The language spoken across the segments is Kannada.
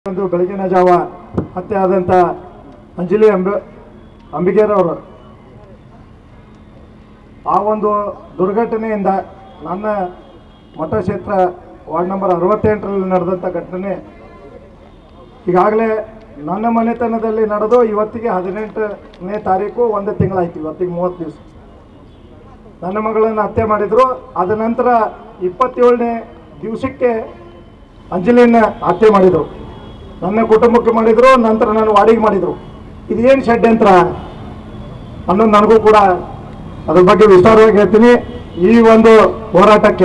ಒಂದು ಬೆಳಗಿನ ಜಾವ ಹತ್ಯೆ ಆದಂಥ ಅಂಜಲಿ ಅಂಬೆ ಅಂಬಿಗೇರವರು ಆ ಒಂದು ದುರ್ಘಟನೆಯಿಂದ ನನ್ನ ಮತಕ್ಷೇತ್ರ ವಾರ್ಡ್ ನಂಬರ್ ಅರವತ್ತೆಂಟರಲ್ಲಿ ನಡೆದಂಥ ಘಟನೆ ಈಗಾಗಲೇ ನನ್ನ ಮನೆತನದಲ್ಲಿ ನಡೆದು ಇವತ್ತಿಗೆ ಹದಿನೆಂಟನೇ ತಾರೀಕು ಒಂದು ತಿಂಗಳಾಯ್ತು ಇವತ್ತಿಗೆ ಮೂವತ್ತು ದಿವಸ ನನ್ನ ಮಗಳನ್ನು ಹತ್ಯೆ ಮಾಡಿದರು ಅದ ನಂತರ ಇಪ್ಪತ್ತೇಳನೇ ದಿವಸಕ್ಕೆ ಅಂಜಲಿನ ಹತ್ಯೆ ಮಾಡಿದರು ನನ್ನ ಕುಟುಂಬಕ್ಕೆ ಮಾಡಿದರು ನಂತರ ನಾನು ವಾಡಿಗೆ ಮಾಡಿದರು ಇದೇನು ಷಡ್ಯಂತ್ರ ಅನ್ನೋದು ನನಗೂ ಕೂಡ ಅದ್ರ ಬಗ್ಗೆ ವಿಸ್ತಾರವಾಗಿ ಹೇಳ್ತೀನಿ ಈ ಒಂದು ಹೋರಾಟಕ್ಕೆ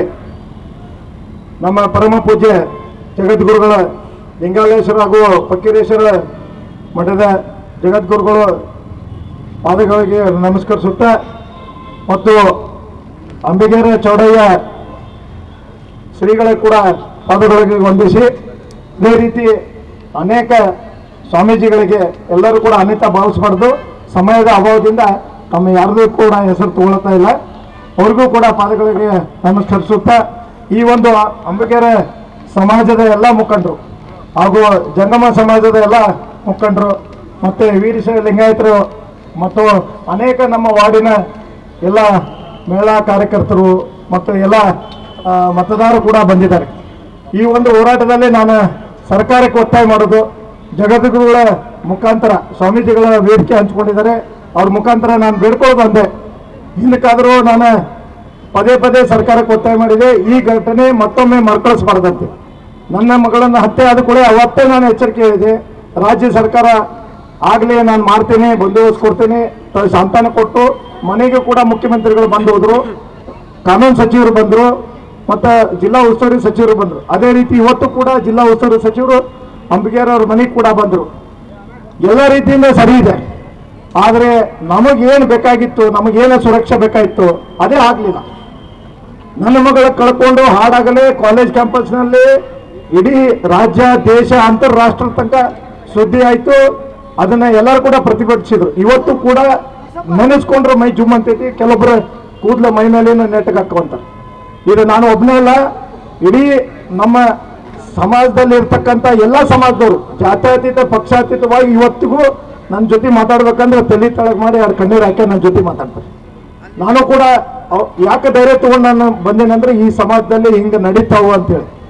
ನಮ್ಮ ಪರಮ ಪೂಜ್ಯ ಜಗದ್ಗುರುಗಳ ಲಿಂಗಾಲೇಶ್ವರ ಹಾಗೂ ಫಕೀರೇಶ್ವರ ಮಠದ ಜಗದ್ಗುರುಗಳು ಪಾದಗಳಿಗೆ ನಮಸ್ಕರಿಸುತ್ತಾ ಮತ್ತು ಅಂಬಿಗೇರ ಚೌಡಯ್ಯ ಶ್ರೀಗಳ ಕೂಡ ಪಾದಗಳಿಗೆ ವಂದಿಸಿ ಇದೇ ರೀತಿ ಅನೇಕ ಸ್ವಾಮೀಜಿಗಳಿಗೆ ಎಲ್ಲರೂ ಕೂಡ ಅನಿತ ಭಾವಿಸಬಾರ್ದು ಸಮಯದ ಅಭಾವದಿಂದ ತಮ್ಮ ಯಾರದೂ ಕೂಡ ಹೆಸರು ತಗೊಳ್ತಾ ಇಲ್ಲ ಅವ್ರಿಗೂ ಕೂಡ ಪಾದಗಳಿಗೆ ನಮಸ್ಕರಿಸುತ್ತಾ ಈ ಒಂದು ಅಂಬಿಗೇರ ಸಮಾಜದ ಎಲ್ಲ ಮುಖಂಡರು ಹಾಗೂ ಜಂಗಮ ಸಮಾಜದ ಎಲ್ಲ ಮುಖಂಡರು ಮತ್ತು ವೀರಶೈವ ಲಿಂಗಾಯತರು ಮತ್ತು ಅನೇಕ ನಮ್ಮ ವಾರ್ಡಿನ ಎಲ್ಲ ಮಹಿಳಾ ಕಾರ್ಯಕರ್ತರು ಮತ್ತು ಎಲ್ಲ ಆ, ಮತದಾರರು ಕೂಡ ಬಂದಿದ್ದಾರೆ ಈ ಒಂದು ಹೋರಾಟದಲ್ಲಿ ನಾನು ಸರ್ಕಾರಕ್ಕೆ ಒತ್ತಾಯ ಮಾಡೋದು ಜಗದ್ಗುರುಗಳ ಮುಖಾಂತರ ಸ್ವಾಮೀಜಿಗಳ ವೇದಿಕೆ ಹಂಚಿಕೊಂಡಿದ್ದಾರೆ ಅವ್ರ ಮುಖಾಂತರ ನಾನು ಬೇಡ್ಕೊಳ್ಳೋದು ಅಂದೆ ಹಿಂದಕ್ಕಾದರೂ ನಾನು ಪದೇ ಪದೇ ಸರ್ಕಾರಕ್ಕೆ ಒತ್ತಾಯ ಮಾಡಿದೆ ಈ ಘಟನೆ ಮತ್ತೊಮ್ಮೆ ಮರುಕಳಿಸಬಾರ್ದಂತೆ ನನ್ನ ಮಗಳನ್ನು ಹತ್ಯೆ ಆದ ಕೂಡ ಅವತ್ತೇ ನಾನು ಎಚ್ಚರಿಕೆ ಹೇಳಿದೆ ರಾಜ್ಯ ಸರ್ಕಾರ ಆಗಲೇ ನಾನು ಮಾಡ್ತೇನೆ ಬಂದೋಬಸ್ತ್ ಕೊಡ್ತೇನೆ ತ- ಸಂತಾನ ಕೊಟ್ಟು ಮನೆಗೆ ಕೂಡ ಮುಖ್ಯಮಂತ್ರಿಗಳು ಬಂದು ಹೋದ್ರು ಕಾನೂನು ಸಚಿವರು ಬಂದರು ಮತ್ತು ಜಿಲ್ಲಾ ಉಸ್ತುವಾರಿ ಸಚಿವರು ಬಂದರು ಅದೇ ರೀತಿ ಇವತ್ತು ಕೂಡ ಜಿಲ್ಲಾ ಉಸ್ತುವಾರಿ ಸಚಿವರು ಅಂಬಿಗೇರ್ ಅವ್ರ ಮನೆಗೆ ಕೂಡ ಬಂದರು ಎಲ್ಲ ರೀತಿಯಿಂದ ಸರಿ ಇದೆ ಆದರೆ ನಮಗೇನು ಬೇಕಾಗಿತ್ತು ನಮಗೇನು ಸುರಕ್ಷೆ ಬೇಕಾಗಿತ್ತು ಅದೇ ಆಗಲಿಲ್ಲ ನನ್ನ ಮಗಳ ಕಳ್ಕೊಂಡು ಹಾಡಾಗಲೇ ಕಾಲೇಜ್ ಕ್ಯಾಂಪಸ್ನಲ್ಲಿ ಇಡೀ ರಾಜ್ಯ ದೇಶ ಅಂತಾರಾಷ್ಟ್ರ ತನಕ ಸುದ್ದಿ ಆಯಿತು ಅದನ್ನ ಎಲ್ಲರೂ ಕೂಡ ಪ್ರತಿಭಟಿಸಿದ್ರು ಇವತ್ತು ಕೂಡ ನೆನೆಸ್ಕೊಂಡ್ರೆ ಮೈ ಜುಮ್ ಅಂತೈತಿ ಕೆಲವೊಬ್ಬರು ಕೂದಲ ಮೈ ಮೇಲೇನು ನೆಟ್ಟಗೆ ಹಾಕುವಂತಾರೆ ಇದು ನಾನು ಒಬ್ಬನೇ ಅಲ್ಲ ಇಡೀ ನಮ್ಮ ಸಮಾಜದಲ್ಲಿ ಇರ್ತಕ್ಕಂಥ ಎಲ್ಲ ಸಮಾಜದವರು ಜಾತ್ಯತೀತ ಪಕ್ಷಾತೀತವಾಗಿ ಇವತ್ತಿಗೂ ನನ್ನ ಜೊತೆ ಮಾತಾಡ್ಬೇಕಂದ್ರೆ ತಲೆ ತಳಗ್ ಮಾಡಿ ಅವ್ರ ಕಣ್ಣೀರು ಹಾಕಿ ನನ್ನ ಜೊತೆ ಮಾತಾಡ್ತಾರೆ ನಾನು ಕೂಡ ಅವ್- ಯಾಕೆ ಧೈರ್ಯ ತಗೊಂಡು ನಾನು ಬಂದೇನಂದ್ರೆ ಈ ಸಮಾಜದಲ್ಲಿ ಹಿಂಗೆ ನಡೀತಾವು ಅಂತೇಳಿ